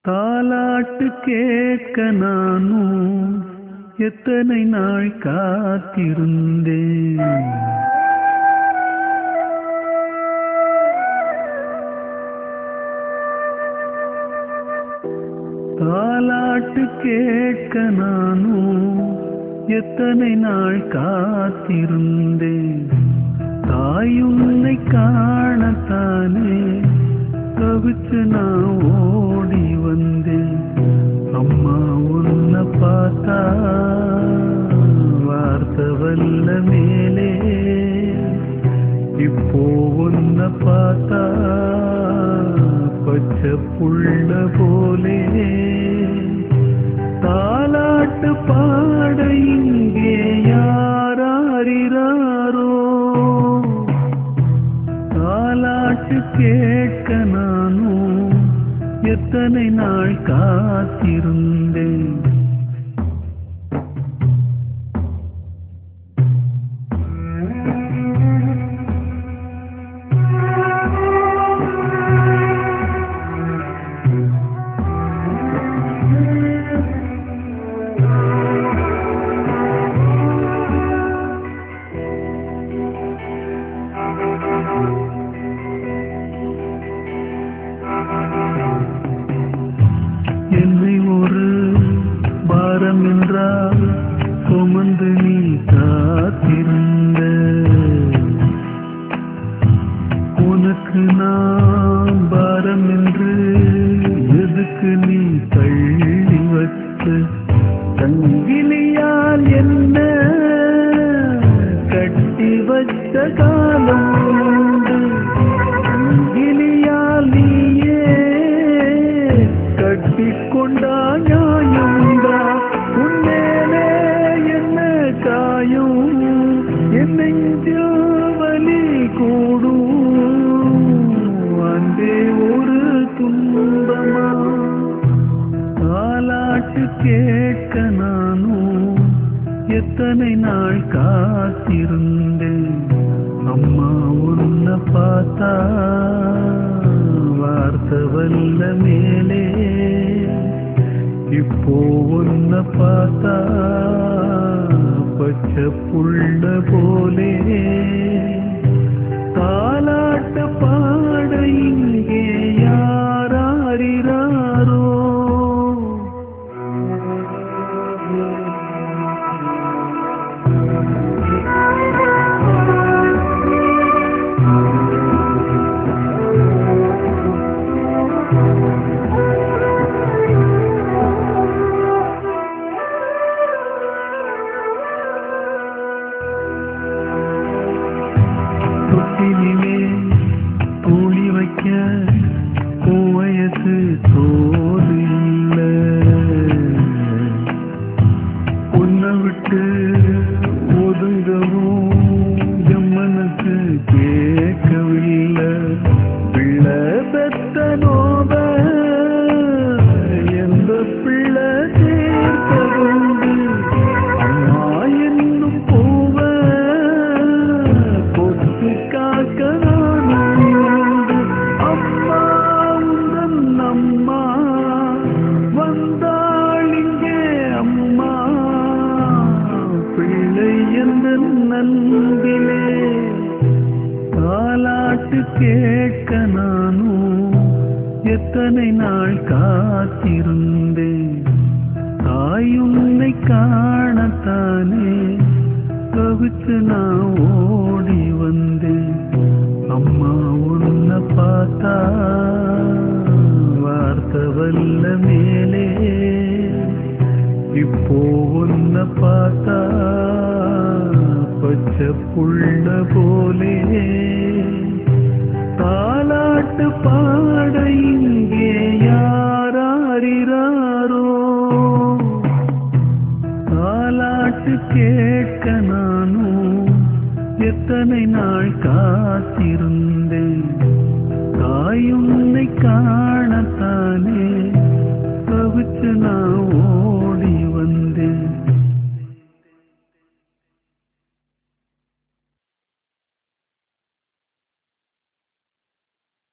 தாலாட்டு கேட்க நானும் எத்தனை நாள் காத்திருந்தேன் தாலாட்டு கேட்க நானும் எத்தனை நாள் காத்திருந்தேன் தாயுன்னை காணத்தானே தவிச்சு நான் ஓடி வந்தேன் அம்மா உன்னை பார்த்தா வார்த்தை வல்ல மேலே இப்போ உன்னை பார்த்தா பச்சை புள்ள போலே தாலாட்டு பாட இங்கே யாராரிராரோ தாலாட்டு கேட்க நானும் எத்தனை நாள் காத்திருந்தேன் என்னை ஒரு பாரம் என்றால் சுமந்து நீ காத்திருந்த உனக்கு நான் பாரம் என்று எதுக்கு நீ தள்ளி வச்ச சங்கிலியால் என்ன கட்டி வச்ச காலம் உண்டு சங்கிலியால் நீயே கட்டிக்கொண்டா நியாயம்டா உன்னேலே என்ன காயும் என் நெஞ்சில் வலி கூடும் அன்பே ஒரு துன்பமா தாலாட்டு கேட்க நானும் எத்தனை நாள் காத்திருந்தேன் அம்மா உன்னை பார்த்தா வார்த்தை வல்ல மேலே இப்போ உன்னை பார்த்தா பச்சை புள்ள போலே தாலாட்ட பாட இங்கே யாராரிராரோ தொட்டிலே தூளி வைக்க உன் வயசு தோது இல்ல உன்னை விட்டு ஒதுங்கவும் என் மனசு கேட்கவில்லை பிள்ளை பெத்த நோப எந்த பிள்ளை சேர்த்ததுண்டு அம்மா என்னும் பூவ கொத்து காக்க நானும் உண்டு. அம்மா உந்தன் அம்மா வந்தாள் இங்கே அம்மா பிள்ளை எந்த நன்பிலே தாலாட்டு கேட்க நானும் எத்தனை நாள் காத்திருந்தேன் தாயுன்னை காணத்தானே தவிச்சு நான் ஓடி வந்தேன் அம்மா உன்னை பார்த்தா வார்த்தை வல்ல மேலே இப்போ உன்னை பார்த்தா பச்சை புள்ள போலே தாலாட்டு பாட இங்கே யாராரிராரோ தாலாட்டு கேட்க நானும் எத்தனை நாள் காத்திருந்தேன் தாயுன்னை காணத்தானே தவிச்சு நான்